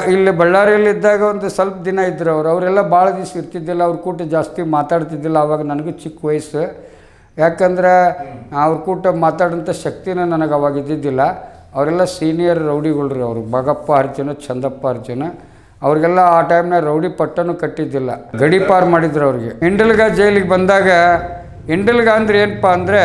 ಇಲ್ಲಿ ಬಳ್ಳಾರಿಯಲ್ಲಿ ಇದ್ದಾಗ ಒಂದು ಸ್ವಲ್ಪ ದಿನ ಇದ್ರು ಅವರು ಅವರೆಲ್ಲ ಭಾಳ ದಿವಸ ಇರ್ತಿದ್ದಿಲ್ಲ ಅವ್ರ ಕೂಟ ಜಾಸ್ತಿ ಮಾತಾಡ್ತಿದ್ದಿಲ್ಲ ಅವಾಗ ನನಗೂ ಚಿಕ್ಕ ವಯಸ್ಸು ಯಾಕಂದ್ರೆ ಅವ್ರ ಕೂಟ ಮಾತಾಡೋಂಥ ಶಕ್ತಿನ ನನಗೆ ಅವಾಗ ಇದ್ದಿದ್ದಿಲ್ಲ ಅವರೆಲ್ಲ ಸೀನಿಯರ್ ರೌಡಿಗಳ್ರಿ ಅವರು ಭಗಪ್ಪ ಅರ್ಜುನ ಚಂದಪ್ಪ ಅರ್ಜುನ ಅವ್ರಿಗೆಲ್ಲ ಆ ಟೈಮ್ನಾಗ ರೌಡಿ ಪಟ್ಟನು ಕಟ್ಟಿದ್ದಿಲ್ಲ ಗಡಿಪಾರು ಮಾಡಿದ್ರು ಅವ್ರಿಗೆ ಇಂಡಲ್ಗ ಜೈಲಿಗೆ ಬಂದಾಗ ಇಂಡಲ್ಗ ಅಂದ್ರೆ ಏನಪ್ಪ ಅಂದರೆ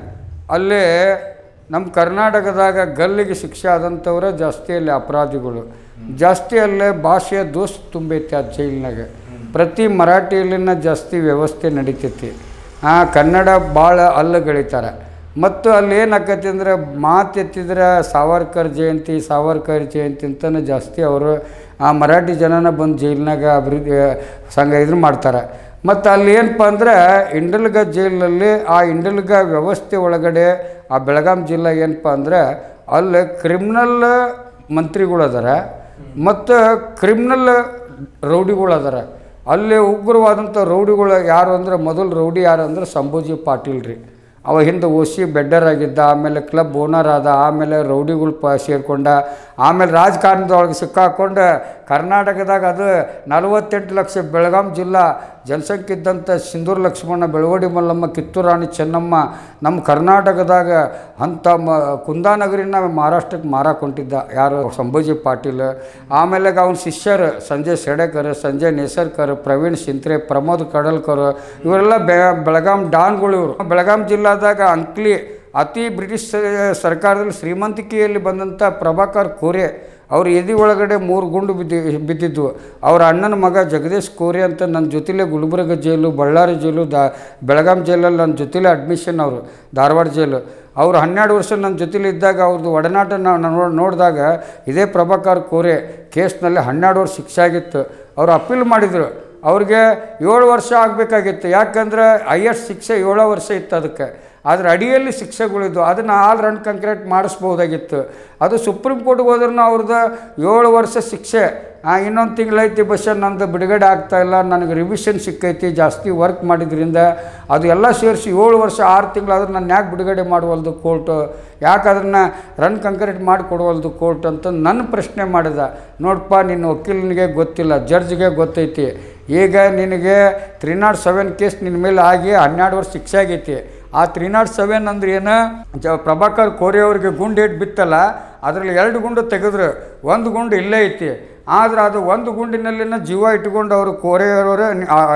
ಅಲ್ಲಿ ನಮ್ಮ ಕರ್ನಾಟಕದಾಗ ಗಲ್ಲಿಗೆ ಶಿಕ್ಷೆ ಆದಂಥವ್ರೆ ಜಾಸ್ತಿ ಅಲ್ಲಿ ಅಪರಾಧಿಗಳು ಜಾಸ್ತಿ ಅಲ್ಲೇ ಭಾಷೆಯ ದೋಷ ತುಂಬೈತಿ ಆ ಜೈಲಿನಾಗ ಪ್ರತಿ ಮರಾಠಿಯಲ್ಲಿನ ಜಾಸ್ತಿ ವ್ಯವಸ್ಥೆ ನಡೀತೈತಿ ಆ ಕನ್ನಡ ಭಾಳ ಅಲ್ಲಗಳಿತಾರೆ ಮತ್ತು ಅಲ್ಲಿ ಏನಾಕತಿ ಅಂದರೆ ಮಾತು ಎತ್ತಿದ್ರೆ ಸಾವರ್ಕರ್ ಜಯಂತಿ ಸಾವರ್ಕರ್ ಜಯಂತಿ ಅಂತಲೇ ಜಾಸ್ತಿ ಅವರು ಆ ಮರಾಠಿ ಜನನ ಬಂದು ಜೈಲಿನಾಗ ಅಭಿವೃದ್ಧಿ ಸಂಘ ಇದ್ರ ಮಾಡ್ತಾರೆ ಮತ್ತು ಅಲ್ಲಿ ಏನಪ್ಪ ಅಂದರೆ ಇಂಡಲ್ಗ ಜೈಲಲ್ಲಿ ಆ ಇಂಡಲ್ಗ ವ್ಯವಸ್ಥೆ ಒಳಗಡೆ ಆ ಬೆಳಗಾಂ ಜಿಲ್ಲೆ ಏನಪ್ಪ ಅಂದರೆ ಅಲ್ಲಿ ಕ್ರಿಮಿನಲ್ ಮಂತ್ರಿಗಳು ಅದಾರ ಮತ್ತು ಕ್ರಿಮಿನಲ್ ರೌಡಿಗಳು ಅದಾರ ಅಲ್ಲಿ ಉಗ್ರವಾದಂಥ ರೌಡಿಗಳು ಯಾರು ಅಂದ್ರೆ ಮೊದಲು ರೌಡಿ ಯಾರು ಅಂದ್ರೆ ಸಂಭೋಜಿ ಪಾಟೀಲ್ ರೀ ಅವ ಹಿಂದೆ ಓಸಿ ಬೆಡ್ಡರ್ ಆಗಿದ್ದ ಆಮೇಲೆ ಕ್ಲಬ್ ಓನರ್ ಆದ ಆಮೇಲೆ ರೌಡಿಗಳು ಪ ಸೇರ್ಕೊಂಡ ಆಮೇಲೆ ರಾಜಕಾರಣದೊಳಗೆ ಸಿಕ್ಕಾಕೊಂಡು ಕರ್ನಾಟಕದಾಗ ಅದು ನಲವತ್ತೆಂಟು ಲಕ್ಷ ಬೆಳಗಾಂ ಜಿಲ್ಲಾ ಜನಸಂಖ್ಯೆ ಇದ್ದಂಥ ಸಿಂಧೂರು ಲಕ್ಷ್ಮಣ ಬೆಳವಡಿ ಮಲ್ಲಮ್ಮ ಕಿತ್ತೂರು ರಾಣಿ ಚೆನ್ನಮ್ಮ ನಮ್ಮ ಕರ್ನಾಟಕದಾಗ ಅಂಥ ಮ ಕುಂದಾನಗರಿನ ಮಹಾರಾಷ್ಟ್ರಕ್ಕೆ ಮಾರಕ್ಕೆ ಹೊಂಟಿದ್ದ ಯಾರು ಸಂಭಾಜಿ ಪಾಟೀಲ್ ಆಮೇಲೆ ಅವನ ಶಿಷ್ಯರು ಸಂಜಯ್ ಸೆಡೆಕರ್ ಸಂಜಯ್ ನೇಸರ್ಕರ್ ಪ್ರವೀಣ್ ಸಿಂತ್ರೆ ಪ್ರಮೋದ್ ಕಡಲ್ಕರ್ ಇವರೆಲ್ಲ ಬೆ ಬೆಳಗಾಂ ಡಾನ್ಗಳು ಇವರು ಬೆಳಗಾಂ ಜಿಲ್ಲಾದಾಗ ಅಂಕ್ಲಿ ಅತಿ ಬ್ರಿಟಿಷ್ ಸರ್ಕಾರದಲ್ಲಿ ಶ್ರೀಮಂತಿಕೆಯಲ್ಲಿ ಬಂದಂಥ ಪ್ರಭಾಕರ್ ಕೋರೆ ಅವ್ರ ಎದೆ ಒಳಗಡೆ ಮೂರು ಗುಂಡು ಬಿದ್ದಿ ಬಿದ್ದಿದ್ವು ಅವ್ರ ಅಣ್ಣನ ಮಗ ಜಗದೀಶ್ ಕೋರೆ ಅಂತ ನನ್ನ ಜೊತೆಲೇ ಗುಲ್ಬರ್ಗ ಜೈಲು ಬಳ್ಳಾರಿ ಜೈಲು ದಾ ಬೆಳಗಾಂ ಜೈಲಲ್ಲಿ ನನ್ನ ಜೊತೆಲೇ ಅಡ್ಮಿಷನ್ ಅವರು ಧಾರವಾಡ ಜೈಲು ಅವ್ರು ಹನ್ನೆರಡು ವರ್ಷ ನನ್ನ ಜೊತೆಲಿ ಇದ್ದಾಗ ಅವ್ರದ್ದು ಒಡನಾಟ ನಾವು ನೋ ನೋಡಿದಾಗ ಇದೇ ಪ್ರಭಾಕರ್ ಕೋರೆ ಕೇಸ್ನಲ್ಲಿ ಹನ್ನೆರಡು ವರ್ಷ ಶಿಕ್ಷೆ ಆಗಿತ್ತು ಅವರು ಅಪೀಲ್ ಮಾಡಿದರು ಅವ್ರಿಗೆ ಏಳು ವರ್ಷ ಆಗಬೇಕಾಗಿತ್ತು ಯಾಕಂದ್ರೆ ಹೈಯೆಸ್ಟ್ ಶಿಕ್ಷೆ ಏಳು ವರ್ಷ ಇತ್ತು ಅದಕ್ಕೆ ಆದರೆ ಅಡಿಯಲ್ಲಿ ಶಿಕ್ಷೆಗಳಿದ್ವು ಅದನ್ನು ಆಲ್ ರನ್ ಕಂಕ್ರೀಟ್ ಮಾಡಿಸ್ಬೋದಾಗಿತ್ತು ಅದು ಸುಪ್ರೀಂ ಕೋರ್ಟ್ಗೆ ಹೋದ್ರೂ ಅವ್ರದ್ದು ಏಳು ವರ್ಷ ಶಿಕ್ಷೆ ಇನ್ನೊಂದು ತಿಂಗಳೈತಿ ಬಸ್ ನಂದು ಬಿಡುಗಡೆ ಆಗ್ತಾ ಇಲ್ಲ ನನಗೆ ರಿವಿಷನ್ ಸಿಕ್ಕೈತಿ ಜಾಸ್ತಿ ವರ್ಕ್ ಮಾಡಿದ್ರಿಂದ ಅದು ಎಲ್ಲ ಸೇರಿಸಿ ಏಳು ವರ್ಷ ಆರು ತಿಂಗಳಾದ್ರೆ ನಾನು ಯಾಕೆ ಬಿಡುಗಡೆ ಮಾಡುವಲ್ದು ಕೋರ್ಟು ಯಾಕೆ ಅದನ್ನು ರನ್ ಕಂಕ್ರೀಟ್ ಮಾಡಿ ಕೊಡುವಲ್ದು ಕೋರ್ಟ್ ಅಂತ ನನ್ನ ಪ್ರಶ್ನೆ ಮಾಡಿದ ನೋಡಪ್ಪ ನಿನ್ನ ವಕೀಲನಿಗೆ ಗೊತ್ತಿಲ್ಲ ಜಡ್ಜ್ಗೆ ಗೊತ್ತೈತಿ ಈಗ ನಿನಗೆ ತ್ರೀ ನಾಟ್ ಸೆವೆನ್ ಕೇಸ್ ನಿನ್ನ ಮೇಲೆ ಆಗಿ ಹನ್ನೆರಡು ವರ್ಷ ಶಿಕ್ಷೆ ಆಗೈತಿ ಆ ತ್ರೀ ನಾಟ್ ಸೆವೆನ್ ಅಂದ್ರೆ ಏನು ಜ ಪ್ರಭಾಕರ್ ಕೋರೆ ಅವ್ರಿಗೆ ಗುಂಡು ಏಟ್ ಬಿತ್ತಲ್ಲ ಅದರಲ್ಲಿ ಎರಡು ಗುಂಡು ತೆಗೆದ್ರು ಒಂದು ಗುಂಡು ಇಲ್ಲೇ ಐತಿ ಆದ್ರೆ ಅದು ಒಂದು ಗುಂಡಿನಲ್ಲಿನ ಜೀವ ಇಟ್ಕೊಂಡು ಅವರು ಕೋರೆಯವರು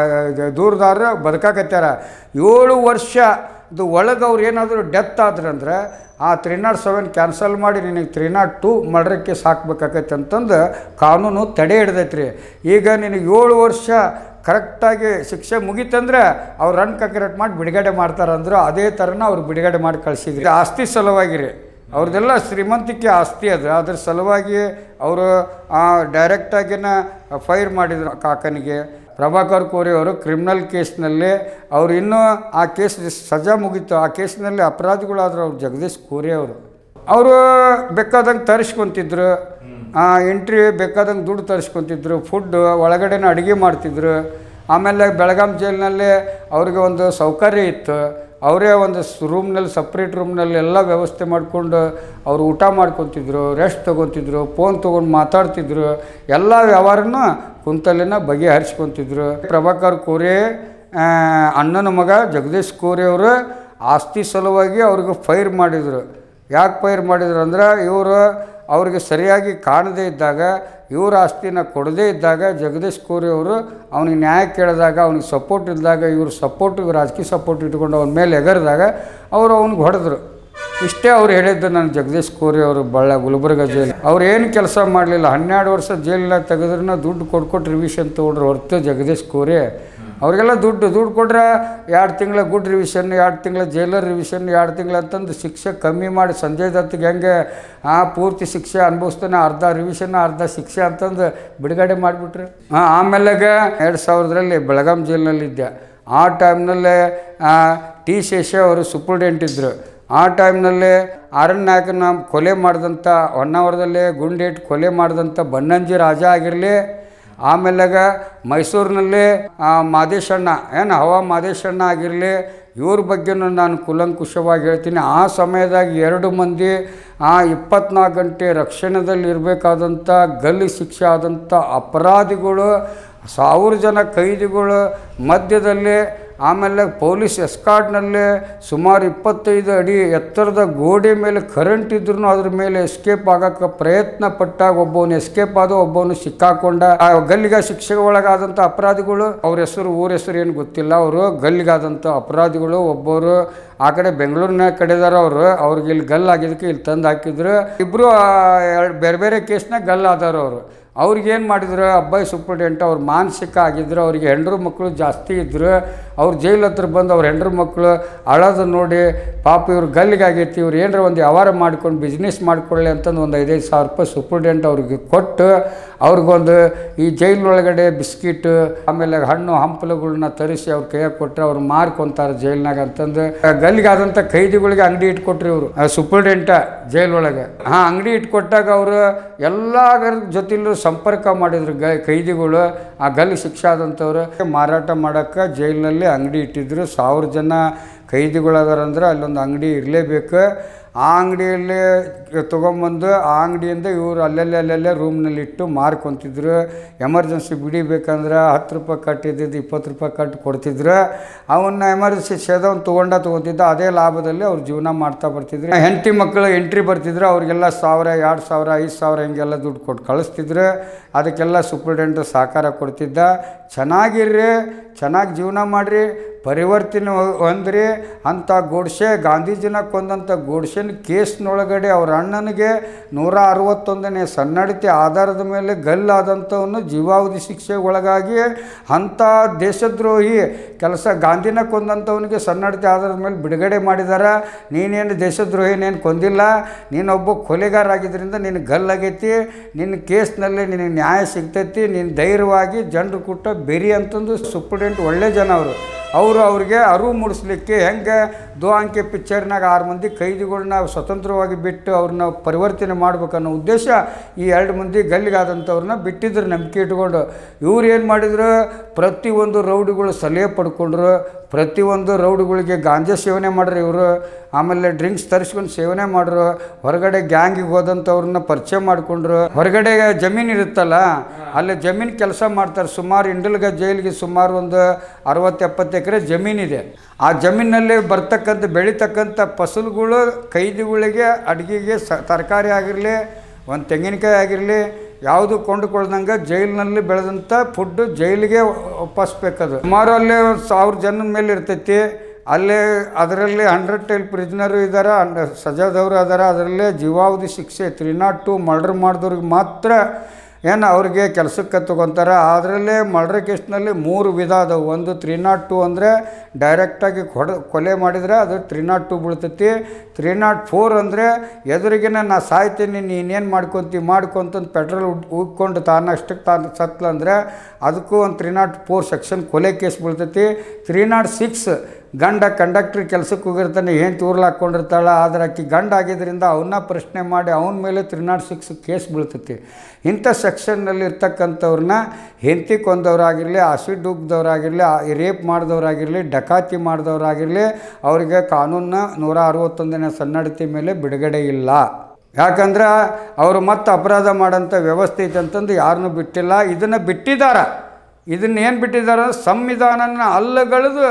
ದೂರದಾರ ಬದುಕಾಕತ್ಯಾರ ಏಳು ವರ್ಷ ಇದು ಒಳಗೆ ಅವ್ರು ಏನಾದರೂ ಡೆತ್ ಆದ್ರಂದ್ರೆ ಆ ತ್ರೀ ನಾಟ್ ಸೆವೆನ್ ಕ್ಯಾನ್ಸಲ್ ಮಾಡಿ ನಿನಗೆ ತ್ರೀ ನಾಟ್ ಟು ಮರ್ಡ್ರಕ್ಕೆ ಸಾಕ್ಬೇಕಾಕೈತೆ ಅಂತಂದು ಕಾನೂನು ತಡೆ ಹಿಡ್ದೈತ್ರಿ ಈಗ ನಿನಗೆ ಏಳು ವರ್ಷ ಕರೆಕ್ಟಾಗಿ ಶಿಕ್ಷೆ ಮುಗೀತಂದ್ರೆ ಅವ್ರು ರನ್ ಕಂಕ್ರೀಟ್ ಮಾಡಿ ಬಿಡುಗಡೆ ಮಾಡ್ತಾರಂದ್ರೆ ಅದೇ ಥರನ ಅವ್ರು ಬಿಡುಗಡೆ ಮಾಡಿ ಕಳಿಸಿದ್ರಿ ಆಸ್ತಿ ಸಲುವಾಗಿರಿ ಅವ್ರದ್ದೆಲ್ಲ ಶ್ರೀಮಂತಿಕೆ ಆಸ್ತಿ ಅದು ಅದ್ರ ಸಲುವಾಗಿ ಅವರು ಡೈರೆಕ್ಟಾಗಿನ ಫೈರ್ ಮಾಡಿದ್ರು ಕಾಕನಿಗೆ ಪ್ರಭಾಕರ್ ಕೋರಿ ಅವರು ಕ್ರಿಮಿನಲ್ ಕೇಸ್ನಲ್ಲಿ ಅವ್ರು ಇನ್ನೂ ಆ ಕೇಸ್ ಸಜಾ ಮುಗೀತು ಆ ಕೇಸ್ನಲ್ಲಿ ಅಪರಾಧಿಗಳಾದ್ರು ಅವ್ರು ಜಗದೀಶ್ ಕೋರೆ ಅವರು ಅವರು ಬೇಕಾದಂಗೆ ತರಿಸ್ಕೊತಿದ್ರು ಎಂಟ್ರಿ ಬೇಕಾದಂಗೆ ದುಡ್ಡು ತರಿಸ್ಕೊತಿದ್ರು ಫುಡ್ ಒಳಗಡೆನ ಅಡುಗೆ ಮಾಡ್ತಿದ್ರು ಆಮೇಲೆ ಬೆಳಗಾಂ ಜೈಲಿನಲ್ಲಿ ಅವ್ರಿಗೆ ಒಂದು ಸೌಕರ್ಯ ಇತ್ತು ಅವರೇ ಒಂದು ರೂಮ್ನಲ್ಲಿ ಸಪ್ರೇಟ್ ರೂಮ್ನಲ್ಲಿ ಎಲ್ಲ ವ್ಯವಸ್ಥೆ ಮಾಡಿಕೊಂಡು ಅವರು ಊಟ ಮಾಡ್ಕೊತಿದ್ರು ರೆಸ್ಟ್ ತೊಗೊತಿದ್ರು ಫೋನ್ ತೊಗೊಂಡು ಮಾತಾಡ್ತಿದ್ರು ಎಲ್ಲ ವ್ಯವಹಾರನ ಕುಂತಲ್ಲಿನ ಬಗೆಹರಿಸ್ಕೊತಿದ್ರು ಪ್ರಭಾಕರ್ ಕೋರೆ ಆ, ಅಣ್ಣನ ಮಗ ಜಗದೀಶ್ ಕೋರೆ ಅವರು ಆಸ್ತಿ ಸಲುವಾಗಿ ಅವ್ರಿಗೆ ಫೈರ್ ಮಾಡಿದರು ಯಾಕೆ ಫೈರ್ ಮಾಡಿದ್ರು ಅಂದ್ರೆ ಇವರು ಅವ್ರಿಗೆ ಸರಿಯಾಗಿ ಕಾಣದೇ ಇದ್ದಾಗ ಇವ್ರ ಆಸ್ತಿನ ಕೊಡದೇ ಇದ್ದಾಗ ಜಗದೀಶ್ ಕೋರಿ ಅವರು ಅವ್ನಿಗೆ ನ್ಯಾಯ ಕೇಳಿದಾಗ ಅವ್ನಿಗೆ ಸಪೋರ್ಟ್ ಇದ್ದಾಗ ಇವ್ರು ಸಪೋರ್ಟ್ ರಾಜಕೀಯ ಸಪೋರ್ಟ್ ಇಟ್ಕೊಂಡು ಅವನ ಮೇಲೆ ಎಗರಿದಾಗ ಅವರು ಅವ್ನಿಗೆ ಹೊಡೆದ್ರು ಇಷ್ಟೇ ಅವ್ರು ಹೇಳಿದ್ದು ನಾನು ಜಗದೀಶ್ ಕೋರಿ ಅವರು ಬಳ್ಳ ಗುಲ್ಬರ್ಗ ಜೈಲು ಅವ್ರು ಏನು ಕೆಲಸ ಮಾಡಲಿಲ್ಲ ಹನ್ನೆರಡು ವರ್ಷ ಜೈಲಿನಾಗ ತೆಗೆದ್ರೂ ದುಡ್ಡು ಕೊಟ್ಕೊಟ್ಟು ರಿವಿಷನ್ ತೊಗೊಂಡ್ರು ಹೊರತು ಜಗದೀಶ್ ಕೋರಿ ಅವ್ರಿಗೆಲ್ಲ ದುಡ್ಡು ದುಡ್ಡು ಕೊಟ್ರೆ ಎರಡು ತಿಂಗಳ ಗುಡ್ ರಿವಿಷನ್ ಎರಡು ತಿಂಗಳ ಜೈಲರ್ ರಿವಿಷನ್ ಎರಡು ತಿಂಗಳ ಅಂತಂದು ಶಿಕ್ಷೆ ಕಮ್ಮಿ ಮಾಡಿ ಸಂಜಯ್ ದತ್ಗೆ ಹೆಂಗೆ ಆ ಪೂರ್ತಿ ಶಿಕ್ಷೆ ಅನುಭವಿಸ್ತಾನೆ ಅರ್ಧ ರಿವಿಷನ್ ಅರ್ಧ ಶಿಕ್ಷೆ ಅಂತಂದು ಬಿಡುಗಡೆ ಮಾಡಿಬಿಟ್ರು ಹಾಂ ಆಮೇಲೆಗ ಎರಡು ಸಾವಿರದಲ್ಲಿ ಬೆಳಗಾಂ ಜೈಲಿನಲ್ಲಿದ್ದೆ ಆ ಟೈಮ್ನಲ್ಲೇ ಟಿ ಶೇಷ ಅವರು ಸೂಪರ್ಡೆಂಟ್ ಇದ್ದರು ಆ ಟೈಮ್ನಲ್ಲಿ ಅರಣ್ಯಾಕನ ಕೊಲೆ ಮಾಡಿದಂಥ ಹೊನ್ನಾವರದಲ್ಲೇ ಗುಂಡೇಟ್ ಕೊಲೆ ಮಾಡಿದಂಥ ಬನ್ನಂಜಿ ರಾಜ ಆಗಿರಲಿ ಆಮೇಲಾಗ ಮೈಸೂರಿನಲ್ಲಿ ಆ, ಮಾದೇಶಣ್ಣ ಏನು ಹವಾ ಮಾದೇಶಣ್ಣ ಆಗಿರಲಿ ಇವ್ರ ಬಗ್ಗೆನೂ ನಾನು ಕುಲಂಕುಷವಾಗಿ ಹೇಳ್ತೀನಿ ಆ ಸಮಯದಾಗ ಎರಡು ಮಂದಿ ಆ ಇಪ್ಪತ್ನಾಲ್ಕು ಗಂಟೆ ರಕ್ಷಣೆದಲ್ಲಿ ಇರಬೇಕಾದಂಥ ಗಲ್ಲಿ ಶಿಕ್ಷೆ ಆದಂಥ ಅಪರಾಧಿಗಳು ಸಾವಿರ ಜನ ಕೈದಿಗಳು ಮಧ್ಯದಲ್ಲಿ ಆಮೇಲೆ ಪೊಲೀಸ್ ಎಸ್ಕಾರ್ಟ್ನಲ್ಲಿ ಸುಮಾರು ಇಪ್ಪತ್ತೈದು ಅಡಿ ಎತ್ತರದ ಗೋಡೆ ಮೇಲೆ ಕರೆಂಟ್ ಇದ್ರೂ ಅದ್ರ ಮೇಲೆ ಎಸ್ಕೇಪ್ ಆಗಕ್ಕೆ ಪ್ರಯತ್ನ ಪಟ್ಟಾಗ ಒಬ್ಬವನು ಎಸ್ಕೇಪ್ ಆದ ಒಬ್ಬವನು ಸಿಕ್ಕಾಕೊಂಡ ಆ ಗಲ್ಲಿಗ ಶಿಕ್ಷೆಗೆ ಒಳಗಾದಂಥ ಅಪರಾಧಿಗಳು ಅವ್ರ ಹೆಸರು ಊರ ಹೆಸರು ಏನು ಗೊತ್ತಿಲ್ಲ ಅವರು ಗಲ್ಲಿಗಾದಂಥ ಅಪರಾಧಿಗಳು ಒಬ್ಬರು ಆ ಕಡೆ ಬೆಂಗಳೂರಿನ ಕಡೆದಾರ ಅವರು ಅವ್ರಿಗೆ ಇಲ್ಲಿ ಗಲ್ ಆಗಿದ್ದಕ್ಕೆ ಇಲ್ಲಿ ತಂದು ಹಾಕಿದ್ರು ಇಬ್ಬರು ಬೇರೆ ಬೇರೆ ಕೇಸ್ನಾಗ ಗಲ್ ಆದಾರ ಅವರು ಅವ್ರಿಗೇನು ಮಾಡಿದ್ರು ಅಬ್ಬಾಯಿ ಸೂಪ್ರಿಡೆಂಟ್ ಅವ್ರು ಮಾನಸಿಕ ಆಗಿದ್ರು ಅವ್ರಿಗೆ ಹೆಂಡ್ರು ಮಕ್ಕಳು ಜಾಸ್ತಿ ಇದ್ದರು ಅವ್ರು ಜೈಲ್ ಹತ್ರ ಬಂದು ಅವ್ರ ಹೆಂಡ್ರು ಮಕ್ಕಳು ಅಳೋದು ನೋಡಿ ಪಾಪ ಇವ್ರು ಗಲ್ಲಿಗಾಗೈತಿ ಇವ್ರು ಏನರ ಒಂದು ವ್ಯವಹಾರ ಮಾಡ್ಕೊಂಡು ಬಿಸ್ನೆಸ್ ಮಾಡ್ಕೊಳ್ಳಿ ಅಂತಂದು ಒಂದು ಐದೈದು ಸಾವಿರ ರೂಪಾಯಿ ಸೂಪ್ರಿಡೆಂಟ್ ಅವ್ರಿಗೆ ಕೊಟ್ಟು ಅವ್ರಿಗೊಂದು ಈ ಜೈಲೊಳಗಡೆ ಬಿಸ್ಕಿಟ್ ಆಮೇಲೆ ಹಣ್ಣು ಹಂಪಲುಗಳನ್ನ ತರಿಸಿ ಅವ್ರ ಕೈಯಾಗ ಕೊಟ್ಟರೆ ಅವ್ರು ಮಾರ್ಕೊಂತಾರೆ ಜೈಲ್ನಾಗ ಅಂತಂದು ಗಲ್ಲಿಗಾದಂಥ ಖೈದಿಗಳಿಗೆ ಅಂಗಡಿ ಇಟ್ಕೊಟ್ರಿ ಇವರು ಸೂಪ್ರಿಡೆಂಟ ಜೈಲ್ ಒಳಗೆ ಹಾಂ ಅಂಗಡಿ ಇಟ್ಕೊಟ್ಟಾಗ ಅವರು ಎಲ್ಲ ಜೊತೆಲೂ ಸಂಪರ್ಕ ಮಾಡಿದ್ರು ಗ ಖೈದಿಗಳು ಆ ಗಲ್ಲಿ ಶಿಕ್ಷೆ ಆದಂಥವ್ರು ಮಾರಾಟ ಮಾಡೋಕ್ಕೆ ಜೈಲಿನಲ್ಲಿ ಅಂಗಡಿ ಇಟ್ಟಿದ್ರು ಸಾವಿರ ಜನ ಖೈದಿಗಳದಾರಂದ್ರೆ ಅಲ್ಲೊಂದು ಅಂಗಡಿ ಇರಲೇಬೇಕು ಆ ಅಂಗಡಿಯಲ್ಲಿ ತೊಗೊಂಬಂದು ಆ ಅಂಗಡಿಯಿಂದ ಇವರು ಅಲ್ಲಲ್ಲೇ ಅಲ್ಲಲ್ಲೇ ರೂಮ್ನಲ್ಲಿ ಇಟ್ಟು ಮಾರ್ಕೊಂತಿದ್ರು ಎಮರ್ಜೆನ್ಸಿ ಬಿಡಿಬೇಕಂದ್ರೆ ಹತ್ತು ರೂಪಾಯಿ ಕಟ್ಟಿದ್ದು ಇಪ್ಪತ್ತು ರೂಪಾಯಿ ಕಟ್ಟು ಕೊಡ್ತಿದ್ರು ಅವನ್ನ ಎಮರ್ಜೆನ್ಸಿ ಸೇದವನ್ನ ತೊಗೊಂಡ ತೊಗೊತಿದ್ದ ಅದೇ ಲಾಭದಲ್ಲಿ ಅವ್ರು ಜೀವನ ಮಾಡ್ತಾ ಬರ್ತಿದ್ರು ಹೆಂಡತಿ ಮಕ್ಕಳು ಎಂಟ್ರಿ ಬರ್ತಿದ್ರು ಅವ್ರಿಗೆಲ್ಲ ಸಾವಿರ ಎರಡು ಸಾವಿರ ಐದು ಸಾವಿರ ಹಿಂಗೆಲ್ಲ ದುಡ್ಡು ಕೊಟ್ಟು ಕಳಿಸ್ತಿದ್ರು ಅದಕ್ಕೆಲ್ಲ ಸೂಪ್ರಿಡೆಂಟ್ ಸಹಕಾರ ಕೊಡ್ತಿದ್ದ ಚೆನ್ನಾಗಿರ್ರಿ ಚೆನ್ನಾಗಿ ಜೀವನ ಮಾಡಿರಿ ಪರಿವರ್ತನೆ ಹೊಂದ್ರಿ ಅಂಥ ಗೋಡ್ಸೆ ಗಾಂಧೀಜಿನ ಕೊಂದಂಥ ಗೋಡ್ಸೆನ ಕೇಸ್ನೊಳಗಡೆ ಅವ್ರ ಅಣ್ಣನಿಗೆ ನೂರ ಅರವತ್ತೊಂದನೇ ಸನ್ನಡತೆ ಆಧಾರದ ಮೇಲೆ ಗಲ್ಲಾದಂಥವನು ಜೀವಾವಧಿ ಶಿಕ್ಷೆಗೆ ಒಳಗಾಗಿ ಅಂಥ ದೇಶದ್ರೋಹಿ ಕೆಲಸ ಗಾಂಧಿನ ಕೊಂದಂಥವನಿಗೆ ಸನ್ನಡತೆ ಆಧಾರದ ಮೇಲೆ ಬಿಡುಗಡೆ ಮಾಡಿದಾರ ನೀನೇನು ದೇಶದ್ರೋಹಿನೇನು ಕೊಂದಿಲ್ಲ ನೀನೊಬ್ಬ ಕೊಲೆಗಾರ ಆಗಿದ್ದರಿಂದ ನಿನಗೆ ಗಲ್ಲಾಗೈತಿ ನಿನ್ನ ಕೇಸ್ನಲ್ಲಿ ನಿನಗೆ ನ್ಯಾಯ ಸಿಗ್ತೈತಿ ನೀನು ಧೈರ್ಯವಾಗಿ ಜನರು ಕೊಟ್ಟ ಬೆರಿ ಅಂತಂದು ಸುಪ್ರಿಡೆಂಟ್ ಒಳ್ಳೆ ಜನ ಅವರು ಅವರು ಅವ್ರಿಗೆ ಅರಿವು ಮೂಡಿಸ್ಲಿಕ್ಕೆ ಹೆಂಗೆ ದೋ ಅಂಕೆ ಪಿಕ್ಚರ್ನಾಗ ಆರು ಮಂದಿ ಕೈದಿಗಳನ್ನ ಸ್ವತಂತ್ರವಾಗಿ ಬಿಟ್ಟು ಅವ್ರನ್ನ ಪರಿವರ್ತನೆ ಮಾಡ್ಬೇಕನ್ನೋ ಉದ್ದೇಶ ಈ ಎರಡು ಮಂದಿ ಗಲ್ಲಿಗಾದಂಥವ್ರನ್ನ ಬಿಟ್ಟಿದ್ರು ನಂಬಿಕೆ ಇಟ್ಕೊಂಡು ಇವ್ರು ಏನು ಮಾಡಿದ್ರು ಪ್ರತಿಯೊಂದು ರೌಡಿಗಳು ಸಲಹೆ ಪಡ್ಕೊಂಡ್ರು ಪ್ರತಿಯೊಂದು ರೌಡಿಗಳಿಗೆ ಗಾಂಜಾ ಸೇವನೆ ಮಾಡ್ರಿ ಇವರು ಆಮೇಲೆ ಡ್ರಿಂಕ್ಸ್ ತರಿಸ್ಕೊಂಡು ಸೇವನೆ ಮಾಡ್ರು ಹೊರಗಡೆ ಗ್ಯಾಂಗಿಗೆ ಹೋದಂಥವ್ರನ್ನ ಪರಿಚಯ ಮಾಡಿಕೊಂಡ್ರು ಹೊರಗಡೆ ಜಮೀನು ಇರುತ್ತಲ್ಲ ಅಲ್ಲಿ ಜಮೀನು ಕೆಲಸ ಮಾಡ್ತಾರೆ ಸುಮಾರು ಇಂಡಲ್ಗ ಜೈಲಿಗೆ ಸುಮಾರು ಒಂದು ಅರವತ್ತು ಎಪ್ಪತ್ತು ಎಕರೆ ಜಮೀನಿದೆ ಆ ಜಮೀನಲ್ಲಿ ಬರ್ತಕ್ಕಂಥ ಬೆಳೀತಕ್ಕಂಥ ಫಸಲುಗಳು ಕೈದಿಗಳಿಗೆ ಅಡುಗೆಗೆ ಸ ತರಕಾರಿ ಆಗಿರಲಿ ಒಂದು ತೆಂಗಿನಕಾಯಿ ಆಗಿರಲಿ ಯಾವುದು ಕೊಂಡುಕೊಳ್ದಂಗೆ ಜೈಲಿನಲ್ಲಿ ಬೆಳೆದಂಥ ಫುಡ್ಡು ಜೈಲಿಗೆ ಒಪ್ಪಿಸ್ಬೇಕದು ಸುಮಾರು ಅಲ್ಲಿ ಒಂದು ಸಾವಿರ ಜನದ ಮೇಲೆ ಇರ್ತೈತಿ ಅಲ್ಲೇ ಅದರಲ್ಲಿ ಹಂಡ್ರೆಡ್ ಟೈಲ್ ಪ್ರಿಜ್ನರು ಇದ್ದಾರೆ ಸಜಾದವರು ಅದಾರ ಅದರಲ್ಲೇ ಜೀವಾವಧಿ ಶಿಕ್ಷೆ ತ್ರೀ ನಾಟ್ ಟು ಮರ್ಡರ್ ಮಾಡಿದವ್ರಿಗೆ ಮಾತ್ರ ಏನು ಅವ್ರಿಗೆ ಕೆಲಸಕ್ಕೆ ತಗೊತಾರೆ ಅದರಲ್ಲೇ ಮರ್ಡರ್ ಕೇಸ್ನಲ್ಲಿ ಮೂರು ವಿಧ ಅದಾವೆ ಒಂದು ತ್ರೀ ನಾಟ್ ಟು ಅಂದರೆ ಡೈರೆಕ್ಟಾಗಿ ಕೊಡ ಕೊಲೆ ಮಾಡಿದರೆ ಅದು ತ್ರೀ ನಾಟ್ ಟು ಬೀಳ್ತೈತಿ ತ್ರೀ ನಾಟ್ ಫೋರ್ ಅಂದರೆ ಎದುರಿಗಿನ ನಾ ಸಾಯ್ತೀನಿ ನೀನೇನು ಮಾಡ್ಕೊತಿ ಮಾಡ್ಕೊಂತಂದು ಪೆಟ್ರೋಲ್ ಉಡ್ ಉಗ್ಕೊಂಡು ತಾನಷ್ಟಕ್ಕೆ ತಾನು ಸತ್ಲಂದ್ರೆ ಅದಕ್ಕೂ ಒಂದು ತ್ರೀ ನಾಟ್ ಫೋರ್ ಸೆಕ್ಷನ್ ಕೊಲೆ ಕೇಸ್ ಬೀಳ್ತೈತಿ ತ್ರೀ ನಾಟ್ ಸಿಕ್ಸ್ ಗಂಡ ಕಂಡಕ್ಟ್ರ್ ಕೆಲ್ಸಕ್ಕೆ ಹೋಗಿರ್ತಾನೆ ಏನು ತೂರ್ಲು ಹಾಕ್ಕೊಂಡಿರ್ತಾಳೆ ಆದ್ರೆ ಆಕಿ ಗಂಡ ಆಗಿದ್ದರಿಂದ ಅವನ್ನ ಪ್ರಶ್ನೆ ಮಾಡಿ ಅವನ ಮೇಲೆ ತ್ರೀ ನಾಟ್ ಸಿಕ್ಸ್ ಕೇಸ್ ಬೀಳ್ತೈತಿ ಇಂಥ ಸೆಕ್ಷನ್ನಲ್ಲಿ ಇರ್ತಕ್ಕಂಥವ್ರನ್ನ ಹೆಂಡತಿ ಕೊಂದವರಾಗಿರಲಿ ಆಸಿಡ್ ಉಗ್ದವರಾಗಿರಲಿ ರೇಪ್ ಮಾಡಿದವರಾಗಿರಲಿ ಡಕಾತಿ ಮಾಡಿದವರಾಗಿರಲಿ ಅವರಿಗೆ ಕಾನೂನ ನೂರ ಅರವತ್ತೊಂದನೇ ಸನ್ನಡತೆ ಮೇಲೆ ಬಿಡುಗಡೆ ಇಲ್ಲ ಯಾಕಂದ್ರೆ ಅವರು ಮತ್ತೆ ಅಪರಾಧ ಮಾಡೋಂಥ ವ್ಯವಸ್ಥೆ ಐತೆ ಅಂತಂದು ಯಾರನ್ನೂ ಬಿಟ್ಟಿಲ್ಲ ಇದನ್ನು ಬಿಟ್ಟಿದ್ದಾರೆ ಇದನ್ನ ಏನು ಬಿಟ್ಟಿದ್ದಾರೆ ಸಂವಿಧಾನನ ಅಲ್ಲಗಳೆದು